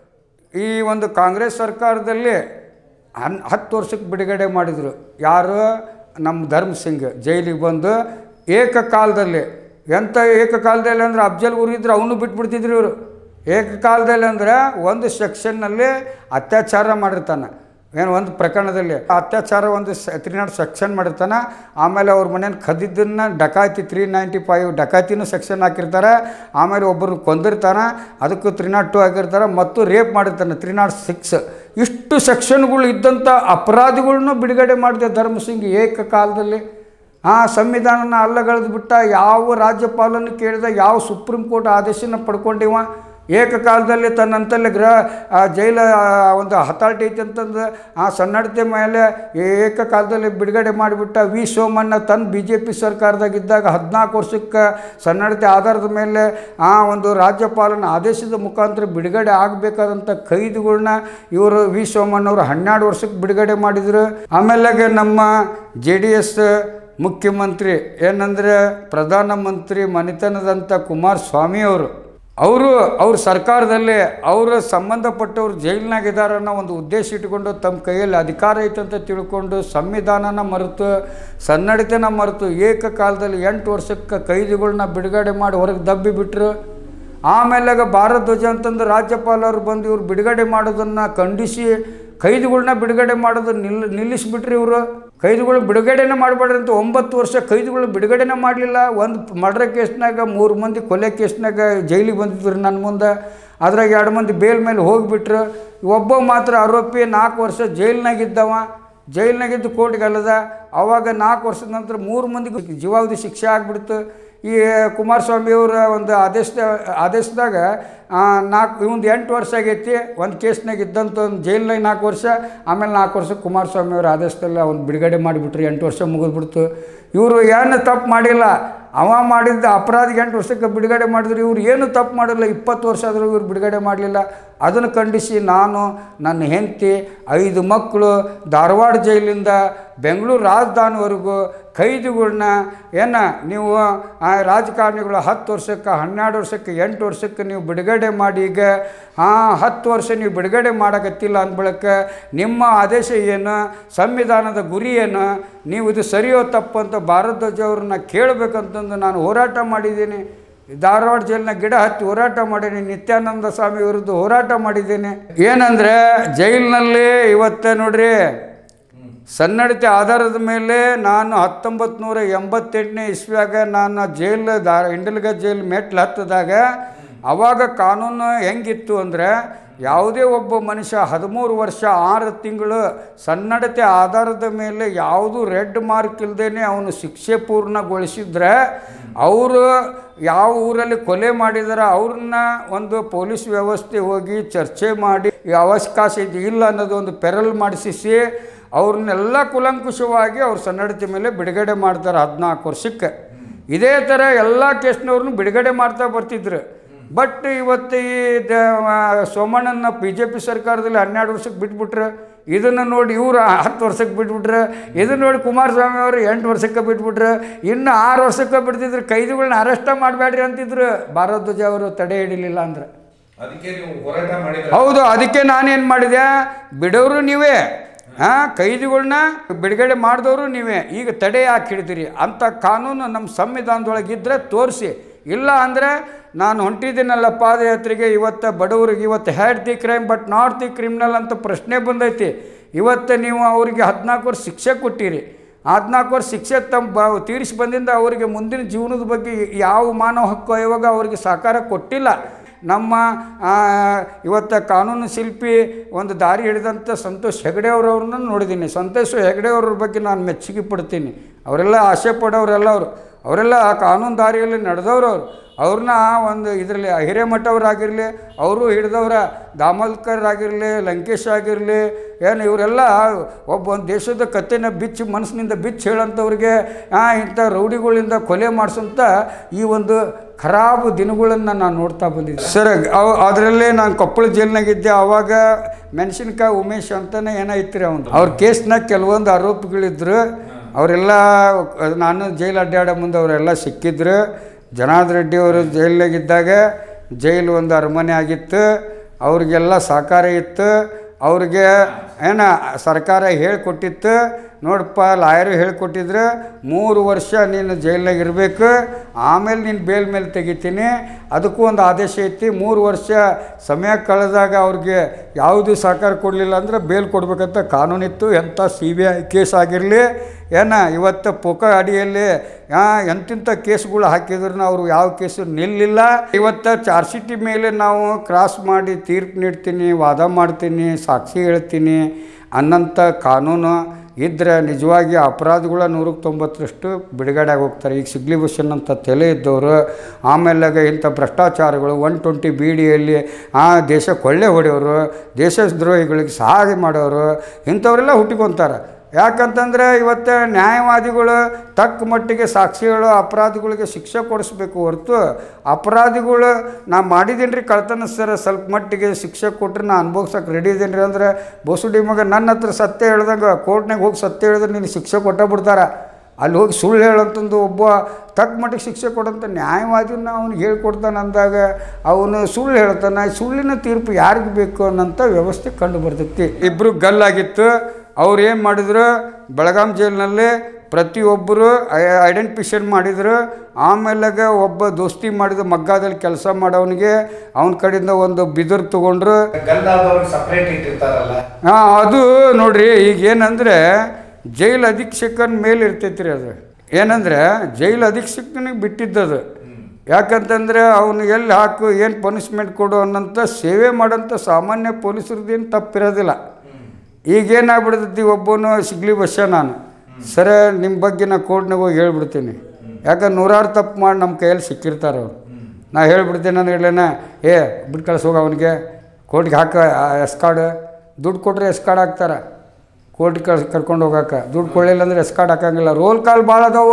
ಈ ಒಂದು ಕಾಂಗ್ರೆಸ್ ಸರ್ಕಾರದಲ್ಲಿ ಹನ್ ಹತ್ತು ವರ್ಷಕ್ಕೆ ಬಿಡುಗಡೆ ಮಾಡಿದರು ಯಾರು ನಮ್ಮ ಧರ್ಮ್ ಸಿಂಗ್ ಜೈಲಿಗೆ ಬಂದು ಏಕಕಾಲದಲ್ಲಿ ಎಂಥ ಏಕಕಾಲದಲ್ಲಿ ಅಂದ್ರೆ ಅಫ್ಜಲ್ ಉರಿದ್ರೆ ಅವನು ಬಿಟ್ಬಿಡ್ತಿದ್ರು ಇವರು ಏಕಕಾಲದಲ್ಲಿ ಅಂದರೆ ಒಂದು ಸೆಕ್ಷನ್ನಲ್ಲಿ ಅತ್ಯಾಚಾರ ಮಾಡಿರ್ತಾನೆ ಏನು ಒಂದು ಪ್ರಕರಣದಲ್ಲಿ ಅತ್ಯಾಚಾರ ಒಂದು ತ್ರೀ ನಾಟ್ ಸೆಕ್ಷನ್ ಮಾಡಿರ್ತಾನೆ ಆಮೇಲೆ ಅವ್ರ ಮನೇನ ಕದ್ದಿದ್ದನ್ನು ಡಕಾತಿ ತ್ರೀ ನೈಂಟಿ ಫೈವ್ ಡಕಾತಿನೂ ಸೆಕ್ಷನ್ ಹಾಕಿರ್ತಾರೆ ಆಮೇಲೆ ಒಬ್ಬರು ಕೊಂದಿರ್ತಾನೆ ಅದಕ್ಕೂ ತ್ರೀ ನಾಟ್ ಟು ಹಾಕಿರ್ತಾರೆ ಮತ್ತು ರೇಪ್ ಮಾಡಿರ್ತಾನೆ ತ್ರೀ ನಾಟ್ ಸಿಕ್ಸ್ ಇಷ್ಟು ಸೆಕ್ಷನ್ಗಳು ಇದ್ದಂಥ ಅಪರಾಧಿಗಳ್ನೂ ಬಿಡುಗಡೆ ಮಾಡಿದೆ ಧರ್ಮಸಿಂಗ್ ಏಕಕಾಲದಲ್ಲಿ ಆ ಸಂವಿಧಾನನ ಅಲ್ಲಗಳೆದು ಬಿಟ್ಟ ಯಾವ ರಾಜ್ಯಪಾಲನ್ನು ಕೇಳಿದ ಯಾವ ಸುಪ್ರೀಂ ಕೋರ್ಟ್ ಆದೇಶನ ಪಡ್ಕೊಂಡಿವ ಏಕಕಾಲದಲ್ಲಿ ತನ್ನಂತಲ್ಲಿ ಗೃಹ ಆ ಜೈಲ ಆ, ಒಂದು ಹತಾಟೆ ಐತಿ ಅಂತಂದು ಆ ಸನ್ನಡತೆ ಮೇಲೆ ಏಕಕಾಲದಲ್ಲಿ ಬಿಡುಗಡೆ ಮಾಡಿಬಿಟ್ಟ ವಿ ಸೋಮಣ್ಣ ತನ್ನ ಬಿ ಜೆ ಪಿ ಸರ್ಕಾರದಾಗಿದ್ದಾಗ ಹದಿನಾಲ್ಕು ವರ್ಷಕ್ಕೆ ಸನ್ನಡತೆ ಆಧಾರದ ಮೇಲೆ ಆ ಒಂದು ರಾಜ್ಯಪಾಲನ ಆದೇಶದ ಮುಖಾಂತರ ಬಿಡುಗಡೆ ಆಗಬೇಕಾದಂಥ ಖೈದಿಗಳ್ನ ಇವರು ವಿ ಸೋಮಣ್ಣವರು ಹನ್ನೆರಡು ವರ್ಷಕ್ಕೆ ಬಿಡುಗಡೆ ಮಾಡಿದರು ಆಮೇಲೆ ನಮ್ಮ ಜೆ ಡಿ ಎಸ್ ಮುಖ್ಯಮಂತ್ರಿ ಏನಂದರೆ ಪ್ರಧಾನಮಂತ್ರಿ ಮನೆತನದಂಥ ಕುಮಾರಸ್ವಾಮಿ ಅವರು ಅವರು ಅವ್ರ ಸರ್ಕಾರದಲ್ಲಿ ಅವರು ಸಂಬಂಧಪಟ್ಟವ್ರು ಜೈಲಿನಾಗ ಇದ್ದಾರೆ ಅನ್ನೋ ಒಂದು ಉದ್ದೇಶ ಇಟ್ಕೊಂಡು ತಮ್ಮ ಕೈಯಲ್ಲಿ ಅಧಿಕಾರ ಐತೆ ಅಂತ ತಿಳ್ಕೊಂಡು ಸಂವಿಧಾನನ ಮರೆತು ಸನ್ನಡತೆನ ಮರೆತು ಏಕಕಾಲದಲ್ಲಿ ಎಂಟು ವರ್ಷಕ್ಕೆ ಕೈದಿಗಳನ್ನ ಬಿಡುಗಡೆ ಮಾಡಿ ಹೊರಗೆ ದಬ್ಬಿ ಬಿಟ್ಟರು ಆಮೇಲೆ ಭಾರತ ಧ್ವಜ ಅಂತಂದು ರಾಜ್ಯಪಾಲರು ಬಂದು ಇವ್ರು ಬಿಡುಗಡೆ ಮಾಡೋದನ್ನು ಖಂಡಿಸಿ ಕೈದಿಗಳನ್ನ ಬಿಡುಗಡೆ ಮಾಡೋದು ನಿಲ್ ನಿಲ್ಲಿಸ್ಬಿಟ್ರಿ ಇವರು ಕೈದಿಗಳು ಬಿಡುಗಡೆನೇ ಮಾಡಬೇಡ್ರಿ ಅಂತ ಒಂಬತ್ತು ವರ್ಷ ಕೈದಿಗಳು ಬಿಡುಗಡೆನೇ ಮಾಡಲಿಲ್ಲ ಒಂದು ಮರ್ಡರ್ ಕೇಸ್ನಾಗ ಮೂರು ಮಂದಿ ಕೊಲೆ ಕೇಸ್ನಾಗ ಜೈಲಿಗೆ ಬಂದಿದ್ರು ನನ್ನ ಮುಂದೆ ಅದ್ರಾಗ ಎರಡು ಮಂದಿ ಬೇಲ್ ಮೇಲೆ ಹೋಗಿಬಿಟ್ರು ಒಬ್ಬ ಮಾತ್ರ ಆರೋಪಿ ನಾಲ್ಕು ವರ್ಷ ಜೈಲಿನಾಗಿದ್ದವ ಜೈಲಿನಾಗಿದ್ದು ಕೋರ್ಟ್ಗೆ ಅಲ್ಲದ ಅವಾಗ ನಾಲ್ಕು ವರ್ಷದ ನಂತರ ಮೂರು ಮಂದಿಗೂ ಜೀವಾವಧಿ ಶಿಕ್ಷೆ ಆಗಿಬಿಡ್ತು ಈ ಕುಮಾರಸ್ವಾಮಿಯವರ ಒಂದು ಆದೇಶದ ಆದೇಶದಾಗ ನಾಲ್ಕು ಇವಂದು ಎಂಟು ವರ್ಷ ಆಗೈತಿ ಒಂದು ಕೇಸ್ನಾಗ ಇದ್ದಂಥ ಒಂದು ಜೈಲ್ನಾಗ ನಾಲ್ಕು ವರ್ಷ ಆಮೇಲೆ ನಾಲ್ಕು ವರ್ಷ ಕುಮಾರಸ್ವಾಮಿ ಅವ್ರ ಆದೇಶದಲ್ಲಿ ಅವ್ನು ಬಿಡುಗಡೆ ಮಾಡಿಬಿಟ್ರು ಎಂಟು ವರ್ಷ ಮುಗಿದ್ಬಿಡ್ತು ಇವರು ಏನು ತಪ್ಪು ಮಾಡಿಲ್ಲ ಅವ ಮಾಡಿದ್ದ ಅಪರಾಧಿಗೆ ಎಂಟು ವರ್ಷಕ್ಕೆ ಬಿಡುಗಡೆ ಮಾಡಿದ್ರು ಇವ್ರು ಏನು ತಪ್ಪು ಮಾಡಿಲ್ಲ ಇಪ್ಪತ್ತು ವರ್ಷ ಆದರೂ ಇವ್ರು ಬಿಡುಗಡೆ ಮಾಡಲಿಲ್ಲ ಅದನ್ನು ಖಂಡಿಸಿ ನಾನು ನನ್ನ ಹೆಂಡತಿ ಐದು ಮಕ್ಕಳು ಧಾರವಾಡ ಜೈಲಿಂದ ಬೆಂಗಳೂರು ರಾಜಧಾನಿವರೆಗೂ ಖೈದಿಗಳ್ನ ಏನ ನೀವು ಆ ರಾಜಕಾರಣಿಗಳು ಹತ್ತು ವರ್ಷಕ್ಕೆ ಹನ್ನೆರಡು ವರ್ಷಕ್ಕೆ ಎಂಟು ವರ್ಷಕ್ಕೆ ನೀವು ಬಿಡುಗಡೆ ಮಾಡಿ ಈಗ ಆ ಹತ್ತು ವರ್ಷ ನೀವು ಬಿಡುಗಡೆ ಮಾಡೋಕತ್ತಿಲ್ಲ ಅಂದ್ಬಳಕ ನಿಮ್ಮ ಆದೇಶ ಏನು ಸಂವಿಧಾನದ ಗುರಿ ಏನು ನೀವು ಇದು ಸರಿಯೋ ತಪ್ಪು ಅಂತ ಭಾರತ ಧ್ವಜ ಅವ್ರನ್ನ ಕೇಳಬೇಕಂತಂದು ನಾನು ಹೋರಾಟ ಮಾಡಿದ್ದೀನಿ ಧಾರವಾಡ ಜೈಲಿನ ಗಿಡ ಹತ್ತಿ ಹೋರಾಟ ಮಾಡೀನಿ ನಿತ್ಯಾನಂದ ಸ್ವಾಮಿ ವಿರುದ್ಧ ಹೋರಾಟ ಮಾಡಿದ್ದೇನೆ ಏನಂದರೆ ಜೈಲಿನಲ್ಲಿ ಇವತ್ತೇ ನೋಡ್ರಿ ಸನ್ನಡತೆ ಆಧಾರದ ಮೇಲೆ ನಾನು ಹತ್ತೊಂಬತ್ತು ನೂರ ಎಂಬತ್ತೆಂಟನೇ ಇಸ್ವಿಯಾಗ ನಾನು ಜೈಲ್ ದಾ ಇಂಡಲ್ಗ ಜೈಲ್ ಮೆಟ್ಲು ಹತ್ತದಾಗ ಅವಾಗ ಕಾನೂನು ಹೆಂಗಿತ್ತು ಅಂದರೆ ಯಾವುದೇ ಒಬ್ಬ ಮನುಷ್ಯ ಹದಿಮೂರು ವರ್ಷ ಆರು ತಿಂಗಳು ಸನ್ನಡತೆ ಆಧಾರದ ಮೇಲೆ ಯಾವುದು ರೆಡ್ ಮಾರ್ಕ್ ಇಲ್ಲದೇ ಅವನು ಶಿಕ್ಷೆ ಪೂರ್ಣಗೊಳಿಸಿದ್ರೆ ಅವರು ಯಾವ ಊರಲ್ಲಿ ಕೊಲೆ ಮಾಡಿದಾರೆ ಅವ್ರನ್ನ ಒಂದು ಪೊಲೀಸ್ ವ್ಯವಸ್ಥೆ ಹೋಗಿ ಚರ್ಚೆ ಮಾಡಿ ಈ ಅವಕಾಶ ಇದೆ ಇಲ್ಲ ಅನ್ನೋದು ಒಂದು ಪೆರಲ್ ಮಾಡಿಸಿ ಅವ್ರನ್ನೆಲ್ಲ ಕುಲಂಕುಷವಾಗಿ ಅವ್ರ ಸನ್ನಡತೆ ಮೇಲೆ ಬಿಡುಗಡೆ ಮಾಡ್ತಾರೆ ಹದಿನಾಲ್ಕು ವರ್ಷಕ್ಕೆ ಇದೇ ಥರ ಎಲ್ಲ ಕೇಸ್ನವ್ರನ್ನೂ ಬಿಡುಗಡೆ ಮಾಡ್ತಾ ಬರ್ತಿದ್ರು ಬಟ್ ಇವತ್ತು ಈ ದ- ಆ, ಸೋಮಣ್ಣನ ಬಿ ಜೆ ಪಿ ಸರ್ಕಾರದಲ್ಲಿ ಹನ್ನೆರಡು ವರ್ಷಕ್ಕೆ ಬಿಟ್ಬಿಟ್ರೆ ಇದನ್ನು ನೋಡಿ ಇವರು ಹತ್ತು ವರ್ಷಕ್ಕೆ ಬಿಟ್ಬಿಟ್ರೆ ಇದನ್ನು ನೋಡಿ ಕುಮಾರಸ್ವಾಮಿ ಅವರು ಎಂಟು ವರ್ಷಕ್ಕೆ ಬಿಟ್ಬಿಟ್ರೆ ಇನ್ನು ಆರು ವರ್ಷಕ್ಕೆ ಬಿಡ್ತಿದ್ರು ಕೈದಿಗಳನ್ನ ಅರೆಸ್ಟ ಮಾಡಬೇಡ್ರಿ ಅಂತಿದ್ರು ಭಾರತ ಧ್ವಜ ಅವರು ತಡೆ ಹಿಡಿಲಿಲ್ಲ ಅಂದ್ರೆ ಅದಕ್ಕೆ ನೀವು ಹೋರಾಟ ಮಾಡಿದ್ರೆ ಹೌದು ಅದಕ್ಕೆ ನಾನೇನು ಮಾಡಿದೆ ಬಿಡೋರು ನೀವೇ ಹಾಂ ಕೈದಿಗಳನ್ನ ಬಿಡುಗಡೆ ಮಾಡಿದವರು ನೀವೇ ಈಗ ತಡೆ ಯಾಕೆ ಹಿಡಿದಿರಿ ಅಂಥ ಕಾನೂನು ನಮ್ಮ ಸಂವಿಧಾನದೊಳಗೆ ಇದ್ದರೆ ತೋರಿಸಿ ಇಲ್ಲ ಅಂದರೆ ನಾನು ಹೊಂಟಿದ್ದೀನಲ್ಲ ಪಾದಯಾತ್ರೆಗೆ ಇವತ್ತು ಬಡವರಿಗೆ ಇವತ್ತು hate the crime but not the criminal ಅಂತ ಪ್ರಶ್ನೆ ಬಂದೈತಿ ಇವತ್ತು ನೀವು ಅವರಿಗೆ ಹದಿನಾಲ್ಕು ವರ್ಷ ಶಿಕ್ಷೆ ಕೊಟ್ಟಿರಿ ಹದಿನಾಲ್ಕು ವರ್ಷ ಶಿಕ್ಷೆ ತಮ್ಮ ಬ ತೀರಿಸಿ ಬಂದಿಂದ ಅವರಿಗೆ ಮುಂದಿನ ಜೀವನದ ಬಗ್ಗೆ ಯಾವ ಮಾನವ ಹಕ್ಕು ಆಯೋಗ ಅವರಿಗೆ ಸಹಕಾರ ಕೊಟ್ಟಿಲ್ಲ ನಮ್ಮ ಆ, ಇವತ್ತು ಕಾನೂನು ಶಿಲ್ಪಿ ಒಂದು ದಾರಿ ಹಿಡಿದಂಥ ಸಂತೋಷ್ ಹೆಗಡೆ ಅವರವ್ರನ್ನ ನೋಡಿದ್ದೀನಿ ಸಂತೋಷ್ ಹೆಗಡೆ ಅವ್ರ ಬಗ್ಗೆ ನಾನು ಮೆಚ್ಚುಗೆ ಪಡ್ತೀನಿ ಅವರೆಲ್ಲ ಆಸೆ ಪಡೋರೆಲ್ಲ ಅವರು ಅವರೆಲ್ಲ ಆ ಕಾನೂನು ದಾರಿಯಲ್ಲಿ ನಡೆದವ್ರು ಅವರು ಅವ್ರನ್ನ ಒಂದು ಇದರಲ್ಲಿ ಹಿರೇಮಠವರಾಗಿರಲಿ ಅವರು ಹಿಡಿದವ್ರ ದಾಮಲ್ಕರ್ ಆಗಿರಲಿ ಲಂಕೇಶ್ ಆಗಿರಲಿ ಏನು ಇವರೆಲ್ಲ ಒಬ್ಬ ಒಂದು ದೇಶದ ಕಥೆನ ಬಿಚ್ಚಿ ಮನಸ್ಸಿನಿಂದ ಬಿಚ್ಚಿ ಹೇಳೋಂಥವ್ರಿಗೆ ಆ, ಇಂಥ ರೌಡಿಗಳಿಂದ ಕೊಲೆ ಮಾಡಿಸೋಂಥ ಈ ಒಂದು ಖರಾಬು ದಿನಗಳನ್ನು ನಾನು ನೋಡ್ತಾ ಬಂದಿದ್ದೆ ಸರ್ ಅವು ಅದರಲ್ಲೇ ನಾನು ಕೊಪ್ಪಳ ಜೈಲ್ನಾಗಿದ್ದೆ ಆವಾಗ ಮೆಣಸಿನ್ಕಾಯಿ ಉಮೇಶ್ ಅಂತಲೇ ಏನಾಯ್ತು ರೀ ಅವನು ಅವ್ರ ಕೇಸ್ನಾಗ ಕೆಲವೊಂದು ಆರೋಪಿಗಳಿದ್ರು ಅವರೆಲ್ಲ ನಾನು ಜೈಲು ಅಡ್ಡಾಡೋ ಮುಂದೆ ಅವರೆಲ್ಲ ಸಿಕ್ಕಿದ್ರು ಜನಾರ್ದ ರೆಡ್ಡಿ ಅವರು ಜೈಲ್ನಾಗಿದ್ದಾಗ ಜೈಲು ಒಂದು ಅರಮನೆ ಆಗಿತ್ತು ಅವ್ರಿಗೆಲ್ಲ ಸಹಕಾರ ಇತ್ತು ಅವ್ರಿಗೆ ಏನ ಸರ್ಕಾರ ಹೇಳಿಕೊಟ್ಟಿತ್ತು ನೋಡಪ್ಪ ಲಾಯರು ಹೇಳಿಕೊಟ್ಟಿದ್ರೆ ಮೂರು ವರ್ಷ ನೀನು ಜೈಲ್ನಾಗ ಇರಬೇಕು ಆಮೇಲೆ ನೀನು ಬೇಲ್ ಮೇಲೆ ತೆಗಿತೀನಿ ಅದಕ್ಕೂ ಒಂದು ಆದೇಶ ಐತಿ ಮೂರು ವರ್ಷ ಸಮಯ ಕಳೆದಾಗ ಅವ್ರಿಗೆ ಯಾವುದೂ ಸಹಕಾರ ಕೊಡಲಿಲ್ಲ ಅಂದ್ರೆ ಬೇಲ್ ಕೊಡ್ಬೇಕಂತ ಕಾನೂನಿತ್ತು ಎಂಥ ಸಿ ಬಿ ಐ ಕೇಸ್ ಆಗಿರಲಿ ಏನ ಇವತ್ತು ಪೊಕ ಅಡಿಯಲ್ಲಿ ಆ, ಎಂತಿಂಥ ಕೇಸ್ಗಳು ಹಾಕಿದ್ರು ಅವರು ಯಾವ ಕೇಸು ನಿಲ್ಲಿಲ್ಲ ಇವತ್ತು ಚಾರ್ಜ್ ಶೀಟಿ ಮೇಲೆ ನಾವು ಕ್ರಾಸ್ ಮಾಡಿ ತೀರ್ಪು ನೀಡ್ತೀನಿ ವಾದ ಮಾಡ್ತೀನಿ ಸಾಕ್ಷಿ ಹೇಳ್ತೀನಿ ಅನ್ನಂಥ ಕಾನೂನು ಇದ್ರೆ ನಿಜವಾಗಿ ಅಪರಾಧಿಗಳ ನೂರಕ್ಕೆ ತೊಂಬತ್ತರಷ್ಟು ಬಿಡುಗಡೆ ಆಗಿ ಹೋಗ್ತಾರೆ ಈಗ ಸಿಗ್ಲಿ ಭೂಷಣ್ ಅಂತ ತಲೆ ಇದ್ದವರು ಆಮೇಲೆ ಇಂಥ ಭ್ರಷ್ಟಾಚಾರಗಳು ಒನ್ ಟ್ವೆಂಟಿ ಬಿ ಡಿಯಲ್ಲಿ ಆ ದೇಶ ಕೊಳ್ಳೆ ಹೊಡೆಯೋರು ದೇಶದ್ರೋಹಿಗಳಿಗೆ ಸಹಾಯ ಮಾಡೋರು ಇಂಥವರೆಲ್ಲ ಹುಟ್ಟಿಕೊಂತಾರೆ ಯಾಕಂತಂದರೆ ಇವತ್ತು ನ್ಯಾಯವಾದಿಗಳು ತಕ್ಕ ಮಟ್ಟಿಗೆ ಸಾಕ್ಷಿಗಳು ಅಪರಾಧಿಗಳಿಗೆ ಶಿಕ್ಷೆ ಕೊಡಿಸ್ಬೇಕು ಹೊರತು ಅಪರಾಧಿಗಳು ನಾ ಮಾಡಿದ್ದೀನಿ ರೀ ಕಳ್ತನ ಸರ್ ಸ್ವಲ್ಪ ಮಟ್ಟಿಗೆ ಶಿಕ್ಷೆ ಕೊಟ್ಟರೆ ನಾ ಅನ್ಭೋಗ್ಸಕ್ಕೆ ರೆಡಿ ಇದ್ದೀನಿ ರೀ ಅಂದ್ರೆ ಬೋಸುಡಿ ಮಗ ನನ್ನ ಹತ್ರ ಸತ್ಯ ಹೇಳ್ದಂಗೆ ಕೋರ್ಟ್ನಾಗ ಹೋಗಿ ಸತ್ಯ ಹೇಳಿದ್ರೆ ನೀನು ಶಿಕ್ಷೆ ಕೊಟ್ಟ ಬಿಡ್ತಾರೆ ಅಲ್ಲಿ ಹೋಗಿ ಸುಳ್ಳು ಹೇಳಂತಂದು ಒಬ್ಬ ತಕ್ಕ ಮಟ್ಟಿಗೆ ಶಿಕ್ಷೆ ಕೊಡಂತ ನ್ಯಾಯವಾದಿನ ಅವ್ನಿಗೆ ಹೇಳ್ಕೊಡ್ತಾನೆ ಅಂದಾಗ ಅವನು ಸುಳ್ಳು ಹೇಳ್ತಾನೆ ಸುಳ್ಳಿನ ತೀರ್ಪು ಯಾರಿಗೆ ಬೇಕು ಅನ್ನೋಂಥ ವ್ಯವಸ್ಥೆ ಕಂಡು ಬರ್ತೈತಿ ಇಬ್ಬರು ಗಲ್ಲಾಗಿತ್ತು ಅವ್ರು ಏನು ಮಾಡಿದ್ರು ಬೆಳಗಾಂ ಜೈಲಿನಲ್ಲಿ ಪ್ರತಿಯೊಬ್ಬರು ಐಡೆಂಟಿಫಿಕೇಷನ್ ಮಾಡಿದ್ರು ಆಮೇಲಾಗ ಒಬ್ಬ ದೋಸ್ತಿ ಮಾಡಿದ ಮಗ್ಗದಲ್ಲಿ ಕೆಲಸ ಮಾಡೋವನಿಗೆ ಅವನ ಕಡೆಯಿಂದ ಒಂದು ಬಿದಿರು ತೊಗೊಂಡ್ರು ಗಲ್ಲಾದವ್ರಿಗೆ ಸಪ್ರೇಟ್ ಇಟ್ಟಿರ್ತಾರಲ್ಲ ಹಾಂ ಅದು ನೋಡ್ರಿ ಈಗ ಏನಂದರೆ ಜೈಲು ಅಧೀಕ್ಷಕನ ಮೇಲೆ ಇರ್ತೈತಿ ರೀ ಅದು ಏನಂದ್ರೆ ಜೈಲು ಅಧೀಕ್ಷಕನಿಗೆ ಬಿಟ್ಟಿದ್ದದು ಯಾಕಂತಂದರೆ ಅವನು ಎಲ್ಲಿ ಹಾಕು ಏನು ಪನಿಷ್ಮೆಂಟ್ ಕೊಡು ಅನ್ನೋಂಥ ಸೇವೆ ಮಾಡೋಂಥ ಸಾಮಾನ್ಯ ಪೊಲೀಸರದ್ದೇನು ತಪ್ಪಿರೋದಿಲ್ಲ ಈಗೇನಾಗ್ಬಿಡ್ತೈತಿ ಒಬ್ಬನು ಸಿಗ್ಲಿ ಬಸ್ಸ ನಾನು ಸರ ನಿಮ್ಮ ಬಗ್ಗೆ ನಾ ಕೋರ್ಟ್ನಾಗ ಹೋಗಿ ಹೇಳ್ಬಿಡ್ತೀನಿ ಯಾಕಂದ್ರೆ ನೂರಾರು ತಪ್ಪು ಮಾಡಿ ನಮ್ಮ ಕೈಯಲ್ಲಿ ಸಿಕ್ಕಿರ್ತಾರೆ ಅವ್ರು ನಾ ಹೇಳ್ಬಿಡ್ತೀನಿ ನಾನು ಹೇಳೇನ ಏ ಬಿಟ್ಟು ಕಳ್ಸೋಗ ಅವನಿಗೆ ಕೋರ್ಟ್ಗೆ ಹಾಕ ಎಸ್ ಕಾರ್ಡ್ ದುಡ್ಡು ಕೊಟ್ಟರೆ ಎಸ್ ಕಾರ್ಡ್ ಹಾಕ್ತಾರೆ ಕೋರ್ಟ್ಗೆ ಕಳ್ಸಿ ಕರ್ಕೊಂಡು ಹೋಗಾಕ ದುಡ್ಡು ಕೊಡಲಿಲ್ಲ ಅಂದ್ರೆ ಎಸ್ ಕಾರ್ಡ್ ಹಾಕಂಗಿಲ್ಲ ರೋಲ್ ಕಾಲ್ ಭಾಳ ಅದಾವ